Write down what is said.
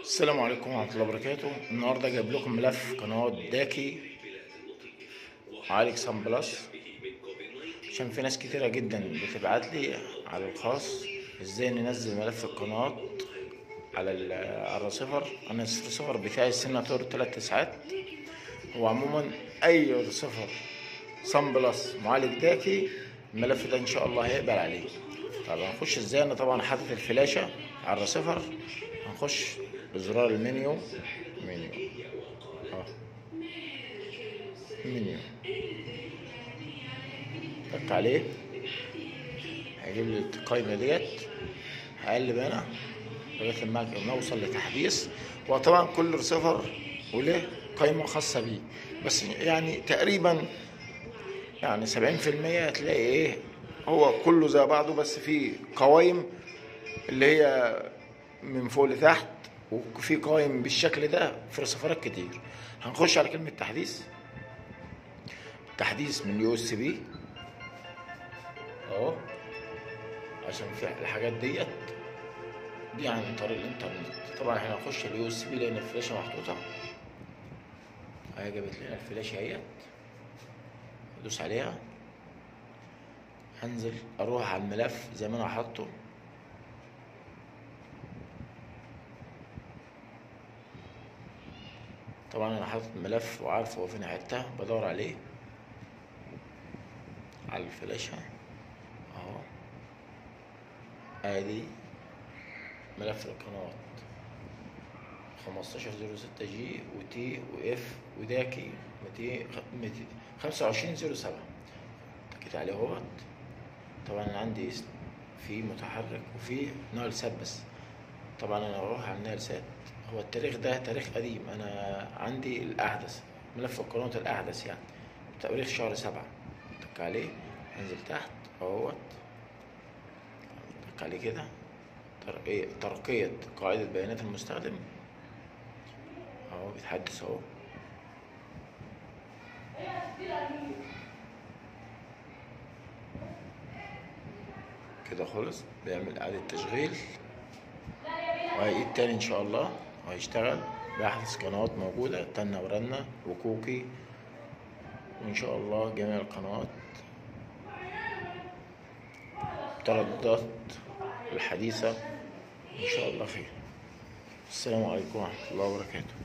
السلام عليكم ورحمة الله وبركاته النهاردة جايب لكم ملف قناة داكي عليك سان بلس عشان في ناس كتيرة جدا بتبعت لي على الخاص ازاي ننزل ملف القناة على ال- على الرسيفر انا الرسيفر بتاعي السيناتور تلات تسعات هو عموما اي رسيفر سان بلس معالج داكي الملف ده ان شاء الله هيقبل عليه طب هنخش ازاي انا طبعا حاطط الفلاشة على الرسيفر هنخش بزرار المنيو منيو اه منيو تك عليه هيجيب لي القايمة ديت هقلب انا لغاية ما ما اوصل لتحديث وطبعا كل رسيفر وله قايمة خاصة بيه بس يعني تقريبا يعني سبعين في المية هتلاقي ايه هو كله زي بعضه بس في قوايم اللي هي من فوق لتحت وفي قوايم بالشكل ده في رسيفرات كتير هنخش على كلمة تحديث تحديث من يو اس بي اهو عشان في الحاجات ديت دي عن طريق الانترنت طبعا احنا هنخش اليو اس بي لان الفلاشة محطوطة اهي جابت لنا الفلاشة اهيت ادوس عليها هنزل اروح على الملف زي ما انا حاطه طبعا انا حاطط ملف وعارف هو فين حته بدور عليه على الفلاشة اهو ادي ملف القنوات خمستاشر زيرو ستة جي وتي واف وداكي ميتين خمسة وعشرين زيرو سبعة تكيت عليه اهوت طبعا انا عندي اسم في متحرك وفي نايل سات بس طبعا انا بروح على النايل سات هو التاريخ ده تاريخ قديم انا عندي الاحدث ملف القناة الاحدث يعني تاريخ شهر سبعة تك عليه انزل تحت اهوت تك عليه كده ترقية ترقية قاعدة بيانات المستخدم اهو بيتحدث اهو كده خلص بيعمل اعادة تشغيل وهيعيد تاني ان شاء الله وهيشتغل بأحدث قنوات موجودة تنة ورنة وكوكي وإن شاء الله جميع القنوات ترددات الحديثة إن شاء الله خير السلام عليكم ورحمة الله وبركاته